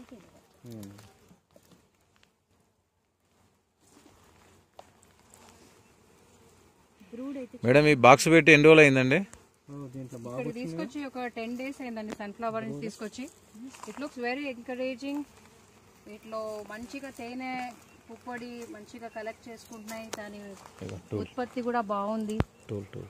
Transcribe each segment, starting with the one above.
brood అయితే madam ఈ box పెట్టి ఎన్ని రోజులు అయిందండి దీంట్లో బాగా ఇక్కడ తీసుకొచ్చి ఒక టెన్ డేస్ అయిందండి సన్ఫ్లవర్ నుంచి తీసుకొచ్చి ఇట్ లుక్స్ వెరీ ఎంకరేజింగ్ వీటిలో మంచిగా తేనె పుప్పొడి మంచిగా కలెక్ట్ చేసుకుంటున్నాయి దాని ఉత్పత్తి కూడా బాగుంది టూల్ టూల్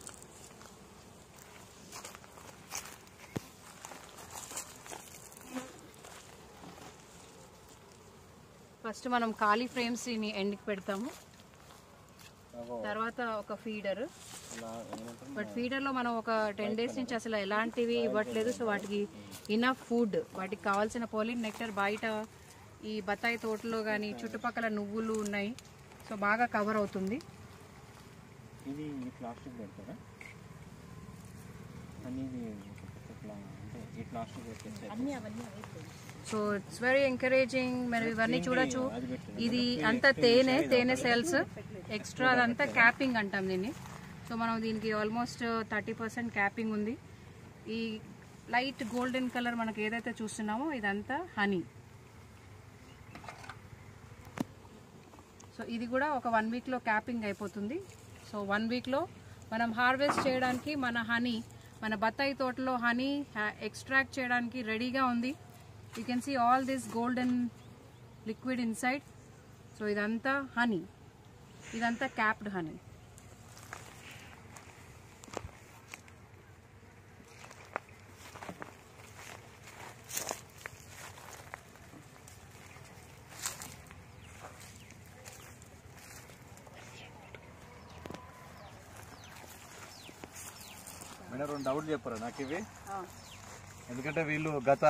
ఫస్ట్ మనం ఖాళీ ఫ్రేమ్స్ ని ఎండ్కి పెడతాము తర్వాత ఒక ఫీడర్ బట్ ఫీడర్ లో మనం ఒక టెన్ డేస్ నుంచి అసలు ఎలాంటివి ఇవ్వట్లేదు సో వాటికి ఇనఫ్ ఫుడ్ వాటికి కావాల్సిన పోలిన్ నెక్టర్ బయట ఈ బత్తాయి తోటలో కానీ చుట్టుపక్కల నువ్వులు ఉన్నాయి సో బాగా కవర్ అవుతుంది ఇది ఈ ప్లాస్టిక్ పెడతారా అని ఇది ఇట్లా అంటే ఈ ప్లాస్టిక్ పెట్టేసి సో ఇట్స్ వెరీ ఎంకరేజింగ్ మరి ఇవన్నీ చూడొచ్చు ఇది అంతా తేనె తేనె సెల్స్ ఎక్స్ట్రా అదంతా క్యాపింగ్ అంటాం దీన్ని సో మనం దీనికి ఆల్మోస్ట్ థర్టీ పర్సెంట్ క్యాపింగ్ ఉంది ఈ లైట్ గోల్డెన్ కలర్ మనకి ఏదైతే చూస్తున్నామో ఇదంతా హనీ సో ఇది కూడా ఒక వన్ వీక్లో క్యాపింగ్ అయిపోతుంది సో వన్ వీక్లో మనం హార్వెస్ట్ చేయడానికి మన హనీ మన బత్తాయి తోటలో హనీ ఎక్స్ట్రాక్ట్ చేయడానికి రెడీగా ఉంది you can see all this golden liquid inside so ఇదంతా హనీ ఇదంతా క్యాప్డ్ హనీ మేడం రెండు డౌట్లు చెప్పారా నాకు ఇవి ఎందుకంటే వీళ్ళు గత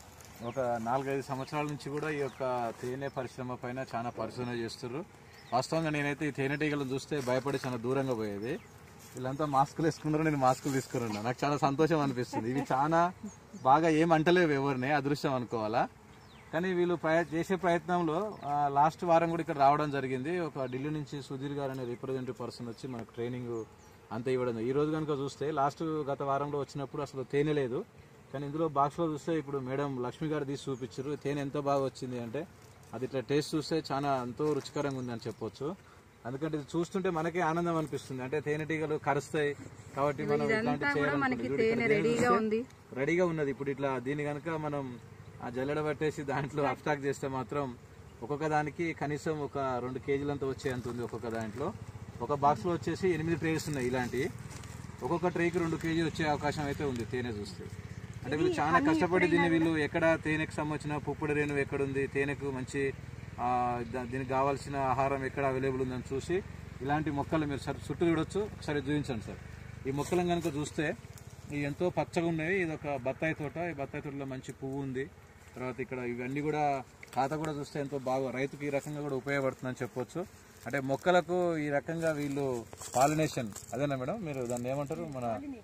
ఒక నాలుగైదు సంవత్సరాల నుంచి కూడా ఈ యొక్క తేనె పరిశ్రమ పైన చాలా పరిశోధన చేస్తున్నారు వాస్తవంగా నేనైతే ఈ తేనెటీగలను చూస్తే భయపడి చాలా దూరంగా పోయేది వీళ్ళంతా మాస్కులు వేసుకున్నారు నేను మాస్కులు తీసుకున్నాను నాకు చాలా సంతోషం అనిపిస్తుంది ఇవి చాలా బాగా ఏం అంటలేవు ఎవరిని అదృష్టం అనుకోవాలా కానీ వీళ్ళు ప్రయ చేసే ప్రయత్నంలో లాస్ట్ వారం కూడా ఇక్కడ రావడం జరిగింది ఒక ఢిల్లీ నుంచి సుధీర్ గారు అనే రిప్రజెంటేటివ్ పర్సన్ వచ్చి మనకు ట్రైనింగ్ అంతా ఇవ్వడం ఈ రోజు కనుక చూస్తే లాస్ట్ గత వారంలో వచ్చినప్పుడు అసలు తేనె లేదు కానీ ఇందులో బాక్స్లో చూస్తే ఇప్పుడు మేడం లక్ష్మి గారు తీసి చూపించారు తేనె ఎంత బాగా వచ్చింది అంటే అది ఇట్లా టేస్ట్ చూస్తే చాలా ఎంతో రుచికరంగా ఉంది అని చెప్పొచ్చు ఎందుకంటే ఇది చూస్తుంటే మనకే ఆనందం అనిపిస్తుంది అంటే తేనెటీగలు కరుస్తాయి కాబట్టి మనం ఇట్లాంటి మనకి తేనె రెడీగా ఉంది రెడీగా ఉన్నది ఇప్పుడు ఇట్లా దీన్ని కనుక మనం ఆ జల్లెడ పట్టేసి దాంట్లో అబ్స్టాక్ చేస్తే మాత్రం ఒక్కొక్క దానికి కనీసం ఒక రెండు కేజీలంతా వచ్చేంత ఉంది ఒక్కొక్క దాంట్లో ఒక బాక్స్ లో వచ్చేసి ఎనిమిది ట్రేస్ ఉన్నాయి ఇలాంటివి ఒక్కొక్క ట్రేకి రెండు కేజీ వచ్చే అవకాశం అయితే ఉంది తేనె చూస్తే అంటే వీళ్ళు చాలా కష్టపడి దీన్ని వీళ్ళు ఎక్కడ తేనెకు సంబంధించిన పుప్పొడి రేణు ఎక్కడ ఉంది తేనెకు మంచి ఆ, దా- దీనికి కావాల్సిన ఆహారం ఎక్కడ అవైలబుల్ ఉందని చూసి ఇలాంటి మొక్కలు మీరు సార్ చుట్టూ చూడొచ్చు ఒకసారి చూపించండి సార్ ఈ మొక్కలను కనుక చూస్తే ఇవి ఎంతో పచ్చగా ఉన్నాయి ఇది ఒక బత్తాయి తోట ఈ బత్తాయి తోటలో మంచి పువ్వు ఉంది తర్వాత ఇక్కడ ఇవన్నీ కూడా ఖాతా కూడా చూస్తే ఎంతో బాగా రైతుకి ఈ రకంగా కూడా ఉపయోగపడుతుందని చెప్పొచ్చు అంటే మొక్కలకు ఈ రకంగా వీళ్ళు పాలినేషన్ అదేనా మేడం మీరు దాన్ని ఏమంటారు మన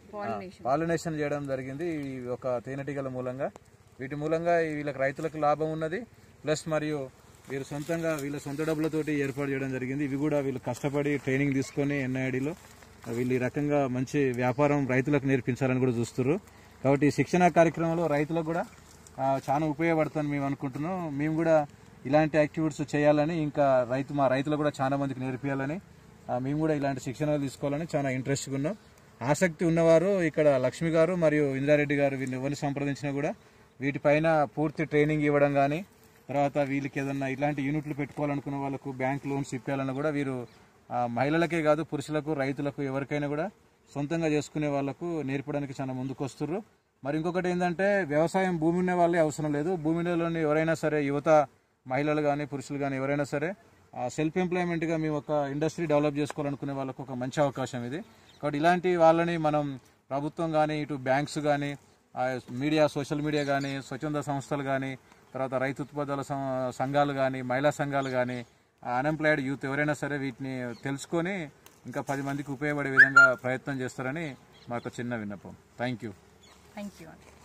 పాలినేషన్ చేయడం జరిగింది ఈ ఒక తేనెటీగల మూలంగా వీటి మూలంగా ఈ వీళ్ళకి రైతులకు లాభం ఉన్నది ప్లస్ మరియు వీరు సొంతంగా వీళ్ళ సొంత డబ్బులతోటి ఏర్పాటు చేయడం జరిగింది ఇవి కూడా వీళ్ళు కష్టపడి ట్రైనింగ్ తీసుకొని ఎన్ఐడిలో వీళ్ళు ఈ రకంగా మంచి వ్యాపారం రైతులకు నేర్పించాలని కూడా చూస్తున్నారు కాబట్టి ఈ శిక్షణ కార్యక్రమంలో రైతులకు కూడా ఆ, చాలా ఉపయోగపడుతుందని మేము అనుకుంటున్నాం మేము కూడా ఇలాంటి యాక్టివిటీస్ చేయాలని ఇంకా రైతు మా రైతులు కూడా చాలా మందికి నేర్పియాలని ఆ, మేము కూడా ఇలాంటి శిక్షణ తీసుకోవాలని చాలా ఇంట్రెస్ట్గా ఉన్నాం ఆసక్తి ఉన్నవారు ఇక్కడ లక్ష్మి గారు మరియు ఇంద్రారెడ్డి గారు వీరిని ఎవరిని సంప్రదించినా కూడా వీటిపైన పూర్తి ట్రైనింగ్ ఇవ్వడం కానీ తర్వాత వీళ్ళకి ఏదన్నా ఇలాంటి యూనిట్లు పెట్టుకోవాలనుకున్న వాళ్ళకు బ్యాంక్ లోన్స్ ఇప్పాలన్నా కూడా వీరు ఆ, మహిళలకే కాదు పురుషులకు రైతులకు ఎవరికైనా కూడా సొంతంగా చేసుకునే వాళ్ళకు నేర్పడానికి చాలా ముందుకు వస్తున్నారు మరి ఇంకొకటి ఏంటంటే వ్యవసాయం భూమి ఉన్న వాళ్ళే అవసరం లేదు భూమిలోని ఎవరైనా సరే యువత మహిళలు కానీ పురుషులు కానీ ఎవరైనా సరే సెల్ఫ్ ఎంప్లాయ్మెంట్గా మేము ఒక ఇండస్ట్రీ డెవలప్ చేసుకోవాలనుకునే వాళ్ళకు ఒక మంచి అవకాశం ఇది కాబట్టి ఇలాంటి వాళ్ళని మనం ప్రభుత్వం కానీ ఇటు బ్యాంక్స్ కానీ మీడియా సోషల్ మీడియా కానీ స్వచ్ఛంద సంస్థలు కానీ తర్వాత రైతు ఉత్పత్తుల సం- సంఘాలు కానీ మహిళా సంఘాలు కానీ అన్ఎంప్లాయిడ్ యూత్ ఎవరైనా సరే వీటిని తెలుసుకొని ఇంకా పది మందికి ఉపయోగపడే విధంగా ప్రయత్నం చేస్తారని మాకు చిన్న విన్నపం థ్యాంక్ యూ థ్యాంక్ యూ